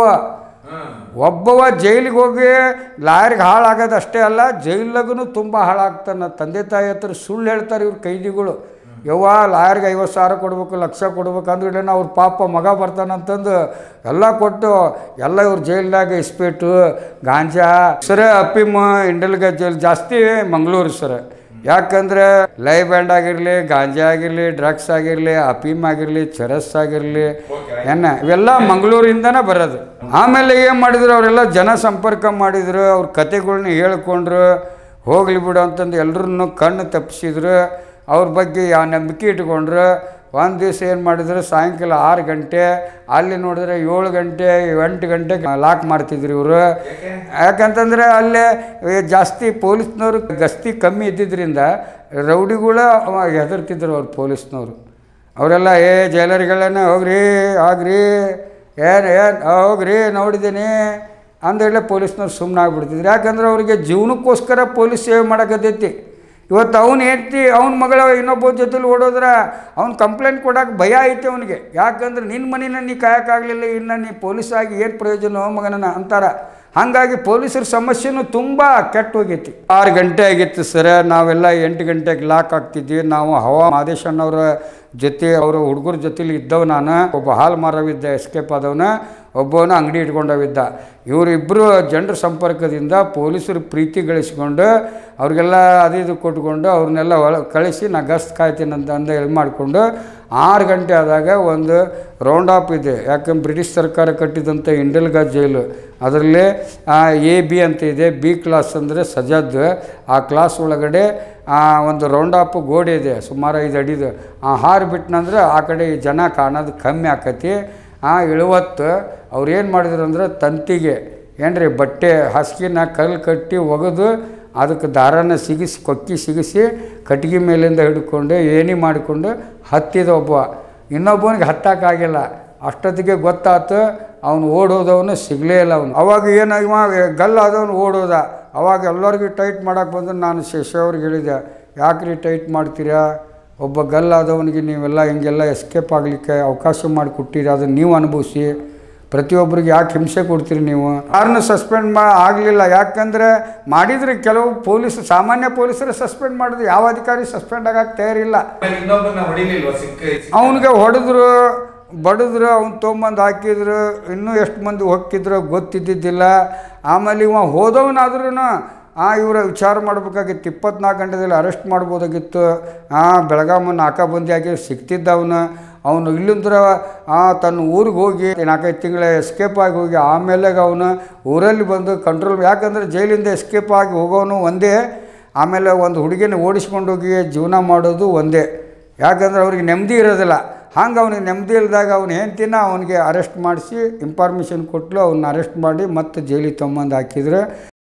ಒಬ್ಬವ ಜೈಲಿಗೆ ಹೋಗಿ ಲಾಯರ್ಗೆ ಹಾಳಾಗೋದು ಅಷ್ಟೇ ಅಲ್ಲ ಜೈಲಾಗೂ ತುಂಬ ಹಾಳಾಗ್ತಾನೆ ತಂದೆ ತಾಯಿ ಹತ್ರ ಸುಳ್ಳು ಹೇಳ್ತಾರೆ ಇವ್ರು ಕೈದಿಗಳು ಯವ್ವ ಲಾಯರ್ಗೆ ಐವತ್ತು ಸಾವಿರ ಕೊಡ್ಬೇಕು ಲಕ್ಷ ಕೊಡ್ಬೇಕು ಅಂದ್ರೆ ಅವ್ರ ಪಾಪ ಮಗ ಬರ್ತಾನಂತಂದು ಎಲ್ಲ ಕೊಟ್ಟು ಎಲ್ಲ ಇವ್ರು ಜೈಲ್ದಾಗ ಇಸ್ಪೇಟು ಗಾಂಜಾ ಸರ ಅಪ್ಪಿಮ ಇಂಡಲ್ಗ ಜೈಲ್ ಜಾಸ್ತಿ ಮಂಗಳೂರು ಸರ್ ಯಾಕಂದ್ರೆ ಲೈ ಬ್ಯಾಂಡ್ ಆಗಿರಲಿ ಗಾಂಜಾ ಆಗಿರಲಿ ಡ್ರಗ್ಸ್ ಆಗಿರಲಿ ಅಫೀಮ್ ಆಗಿರಲಿ ಚರಸ್ ಆಗಿರಲಿ ಏನ ಇವೆಲ್ಲ ಮಂಗಳೂರಿಂದನೇ ಬರೋದು ಆಮೇಲೆ ಏನು ಮಾಡಿದ್ರು ಅವರೆಲ್ಲ ಜನ ಸಂಪರ್ಕ ಮಾಡಿದ್ರು ಅವ್ರ ಕತೆಗಳ್ನ ಹೇಳ್ಕೊಂಡ್ರು ಹೋಗ್ಲಿ ಬಿಡು ಅಂತಂದು ಎಲ್ರನ್ನೂ ಕಣ್ಣು ತಪ್ಪಿಸಿದ್ರು ಅವ್ರ ಬಗ್ಗೆ ಯಾವ ನಂಬಿಕೆ ಇಟ್ಕೊಂಡ್ರು ಒಂದು ದಿವಸ ಏನು ಮಾಡಿದ್ರು ಸಾಯಂಕಾಲ ಆರು ಗಂಟೆ ಅಲ್ಲಿ ನೋಡಿದ್ರೆ ಏಳು ಗಂಟೆ ಎಂಟು ಗಂಟೆಗೆ ಲಾಕ್ ಮಾಡ್ತಿದ್ರು ಇವರು ಯಾಕಂತಂದರೆ ಅಲ್ಲೇ ಏ, ಜಾಸ್ತಿ ಪೊಲೀಸ್ನವರು ಗಸ್ತಿ ಕಮ್ಮಿ ಇದ್ದಿದ್ದರಿಂದ ರೌಡಿಗಳ ಹೆದರ್ತಿದ್ರು ಅವ್ರು ಪೊಲೀಸ್ನವರು ಅವರೆಲ್ಲ ಏ ಜೈಲರಿಗಳನ್ನ ಹೋಗ್ರಿ ಆಗ್ರಿ ಏನು ಏನು ಹೋಗ್ರಿ ನೋಡಿದ್ದೀನಿ ಅಂದೇಳಿ ಪೊಲೀಸ್ನವ್ರು ಸುಮ್ಮನೆ ಆಗ್ಬಿಡ್ತಿದ್ರು ಯಾಕಂದ್ರೆ ಅವ್ರಿಗೆ ಜೀವನಕ್ಕೋಸ್ಕರ ಪೊಲೀಸ್ ಸೇವೆ ಮಾಡೋಕತ್ತೈತಿ ಇವತ್ತು ಅವ್ನು ಹೆಂಡ್ತಿ ಅವ್ನ ಮಗಳ ಇನ್ನೊಬ್ಬ ಜೊತೆಲಿ ಓಡೋದ್ರೆ ಅವ್ನು ಕಂಪ್ಲೇಂಟ್ ಕೊಡೋಕೆ ಭಯ ಐತೆ ಅವನಿಗೆ ಯಾಕಂದ್ರೆ ನಿನ್ನ ಮನೇನ ನೀ ಕಾಯೋಕ್ಕಾಗಲಿಲ್ಲ ಇನ್ನು ನೀ ಪೊಲೀಸ್ ಆಗಿ ಏನು ಪ್ರಯೋಜನ ಮಗನ ಅಂತಾರೆ ಹಾಗಾಗಿ ಪೊಲೀಸರ ಸಮಸ್ಯೆನೂ ತುಂಬ ಕೆಟ್ಟ ಹೋಗೈತಿ ಆರು ಗಂಟೆ ಆಗಿತ್ತು ಸರ ನಾವೆಲ್ಲ ಎಂಟು ಗಂಟೆಗೆ ಲಾಕ್ ಆಗ್ತಿದ್ವಿ ನಾವು ಹವಾ ಮಾದೇಶಣ್ಣವ್ರ ಜೊತೆ ಅವರ ಹುಡುಗರ ಜೊತೆಲಿ ಇದ್ದವ ನಾನು ಒಬ್ಬ ಹಾಲು ಮಾರವಿದ್ದ ಎಸ್ಕೇಪ್ ಆದವನ ಒಬ್ಬವನ ಅಂಗಡಿ ಇಟ್ಕೊಂಡವಿದ್ದ ಇವರಿಬ್ಬರು ಜನರ ಸಂಪರ್ಕದಿಂದ ಪೊಲೀಸರು ಪ್ರೀತಿ ಗಳಿಸ್ಕೊಂಡು ಅವ್ರಿಗೆಲ್ಲ ಅದು ಇದು ಕೊಟ್ಕೊಂಡು ಅವ್ರನ್ನೆಲ್ಲ ಒಳ ಕಳಿಸಿ ನಾ ಗಸ್ತ್ ಕಾಯ್ತೀನಿ ಅಂತ ಅಂದ ಇದು ಮಾಡಿಕೊಂಡು ಆರು ಗಂಟೆ ಆದಾಗ ಒಂದು ರೌಂಡ್ ಆಫ್ ಇದೆ ಯಾಕಂದ್ರೆ ಬ್ರಿಟಿಷ್ ಸರ್ಕಾರ ಕಟ್ಟಿದಂಥ ಇಂಡಲ್ಗಾ ಜೈಲು ಅದರಲ್ಲಿ ಎ ಬಿ ಅಂತ ಇದೆ ಬಿ ಕ್ಲಾಸ್ ಅಂದರೆ ಸಜಾದ್ ಆ ಕ್ಲಾಸ್ ಒಳಗಡೆ ಆ, ಒಂದು ರೌಂಡ್ ಆಫ್ ಗೋಡೆ ಇದೆ ಸುಮಾರು ಐದು ಅಡಿದು ಆ ಹಾರು ಬಿಟ್ನಂದ್ರೆ ಆ ಕಡೆ ಈ ಜನ ಕಾಣೋದು ಕಮ್ಮಿ ಆಕತಿ ಆ ಇಳುವತ್ತು ಅವ್ರು ಏನು ಮಾಡಿದ್ರು ಅಂದ್ರೆ ತಂತಿಗೆ ಏನ್ರಿ ಬಟ್ಟೆ ಹಾಸಿಗೆನ ಕಲ್ಲು ಕಟ್ಟಿ ಒಗೆದು ಅದಕ್ಕೆ ದಾರನ ಸಿಗಿಸಿ ಕೊಕ್ಕಿ ಸಿಗಿಸಿ ಕಟ್ಟಿಗೆ ಮೇಲಿಂದ ಹಿಡ್ಕೊಂಡು ಏಣಿ ಮಾಡಿಕೊಂಡು ಹತ್ತಿದ ಒಬ್ಬ ಇನ್ನೊಬ್ಬನಿಗೆ ಹತ್ತಕ್ಕಾಗಿಲ್ಲ ಅಷ್ಟೊತ್ತಿಗೆ ಗೊತ್ತಾತು ಅವನು ಓಡೋದವನು ಸಿಗಲೇ ಇಲ್ಲ ಅವನು ಅವಾಗ ಏನು ಇವ ಗಲ್ಲಾದವನು ಓಡೋದ ಅವಾಗ ಎಲ್ಲರಿಗೂ ಟೈಟ್ ಮಾಡೋಕೆ ಬಂದು ನಾನು ಶೇಷ ಅವ್ರಿಗೆ ಹೇಳಿದೆ ಯಾಕ್ರಿ ಟೈಟ್ ಮಾಡ್ತೀರಾ ಒಬ್ಬ ಗಲ್ಲಾದವನಿಗೆ ನೀವೆಲ್ಲ ಹಿಂಗೆಲ್ಲ ಎಸ್ಕೇಪ್ ಆಗಲಿಕ್ಕೆ ಅವಕಾಶ ಮಾಡಿಕೊಟ್ಟಿರಿ ಅದನ್ನು ನೀವು ಅನುಭವಿಸಿ ಪ್ರತಿಯೊಬ್ಬರಿಗೆ ಯಾಕೆ ಹಿಂಸೆ ಕೊಡ್ತೀರಿ ನೀವು ಯಾರನ್ನು ಸಸ್ಪೆಂಡ್ ಮಾ ಆಗಲಿಲ್ಲ ಯಾಕಂದರೆ ಮಾಡಿದ್ರೆ ಕೆಲವು ಪೊಲೀಸ್ ಸಾಮಾನ್ಯ ಪೊಲೀಸರು ಸಸ್ಪೆಂಡ್ ಮಾಡಿದ್ರು ಯಾವ ಅಧಿಕಾರಿ ಸಸ್ಪೆಂಡ್ ಆಗಕ್ಕೆ ತಯಾರಿಲ್ಲ ಆಮೇಲೆ ಇನ್ನೊಬ್ಬನ ಹೊಡಿಲಿಲ್ವಾ ಸಿಕ್ಕ ಅವನಿಗೆ ಹೊಡೆದ್ರು ಬಡಿದ್ರು ಅವ್ನು ತೊಗೊಂಬಂದು ಹಾಕಿದ್ರು ಇನ್ನೂ ಎಷ್ಟು ಮಂದಿ ಹೊಕ್ಕಿದ್ರು ಗೊತ್ತಿದ್ದಿದ್ದಿಲ್ಲ ಆಮೇಲೆ ಇವ ಹೋದವನಾದ್ರೂ ಆ ಇವರ ವಿಚಾರ ಮಾಡ್ಬೇಕಾಗಿತ್ತು ಇಪ್ಪತ್ನಾಲ್ಕು ಗಂಟೆದಲ್ಲಿ ಅರೆಸ್ಟ್ ಮಾಡ್ಬೋದಾಗಿತ್ತು ಆ ಬೆಳಗಾಮ ನಾಕಾಬಂದಿ ಆಗಿ ಸಿಗ್ತಿದ್ದ ಅವನು ಅವನು ಇಲ್ಲಿಂದ್ರ ಆ ತನ್ನ ಊರಿಗೆ ಹೋಗಿ ನಾಲ್ಕೈದು ತಿಂಗಳ ಎಸ್ಕೇಪ್ ಆಗಿ ಹೋಗಿ ಆಮೇಲೆ ಅವನು ಊರಲ್ಲಿ ಬಂದು ಕಂಟ್ರೋಲ್ ಯಾಕಂದರೆ ಜೈಲಿಂದ ಎಸ್ಕೇಪ್ ಆಗಿ ಹೋಗೋನು ಒಂದೇ ಆಮೇಲೆ ಒಂದು ಹುಡುಗಿನ ಓಡಿಸ್ಕೊಂಡು ಹೋಗಿ ಜೀವನ ಮಾಡೋದು ಒಂದೇ ಯಾಕಂದ್ರೆ ಅವ್ರಿಗೆ ನೆಮ್ಮದಿ ಇರೋದಿಲ್ಲ ಹಂಗೆ ಅವನಿಗೆ ನೆಮ್ಮದಿ ಇಲ್ದಾಗ ಅವ್ನು ಹೆಂಡ್ತಿನ ಅವನಿಗೆ ಅರೆಸ್ಟ್ ಮಾಡಿಸಿ ಇನ್ಫಾರ್ಮೇಷನ್ ಕೊಟ್ಟಲು ಅವ್ನ ಅರೆಸ್ಟ್ ಮಾಡಿ ಮತ್ತೆ ಜೈಲಿಗೆ ತೊಗೊಂಬಂದು ಹಾಕಿದ್ರು